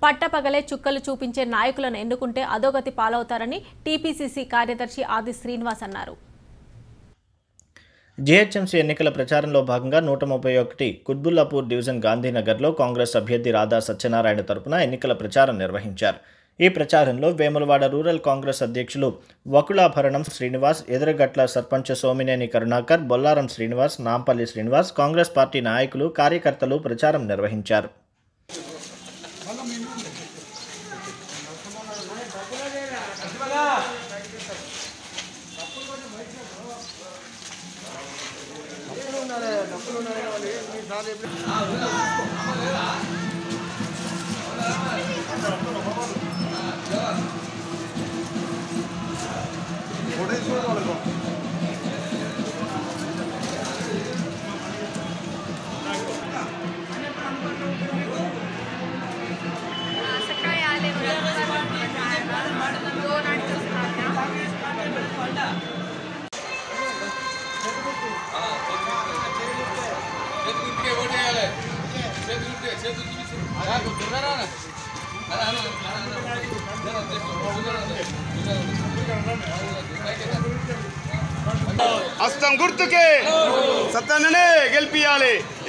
పట్టపగలే చుక్కలు చూపించే నాయకులను ఎన్నుకుంటే అధోగతి పాలవుతారని టీపీసీసీ కార్యదర్శి ఆది శ్రీనివాస్ అన్నారు జీహెచ్ఎంసీ ఎన్నికల ప్రచారంలో భాగంగా నూట ముప్పై ఒకటి కుత్బుల్లాపూర్ డివిజన్ గాంధీనగర్లో కాంగ్రెస్ అభ్యర్థి రాధా సత్యనారాయణ తరపున ఎన్నికల ప్రచారం నిర్వహించారు ఈ ప్రచారంలో వేములవాడ రూరల్ కాంగ్రెస్ అధ్యక్షులు వకులాభరణం శ్రీనివాస్ ఎదురగట్ల సర్పంచ్ సోమినేని కరుణాకర్ బొల్లారం శ్రీనివాస్ నాంపల్లి శ్రీనివాస్ కాంగ్రెస్ పార్టీ నాయకులు కార్యకర్తలు ప్రచారం నిర్వహించారు सकाळी आले दोन अडीच वाजता హస్తం గుర్తుకే సత్తాననే గెలిపియాలి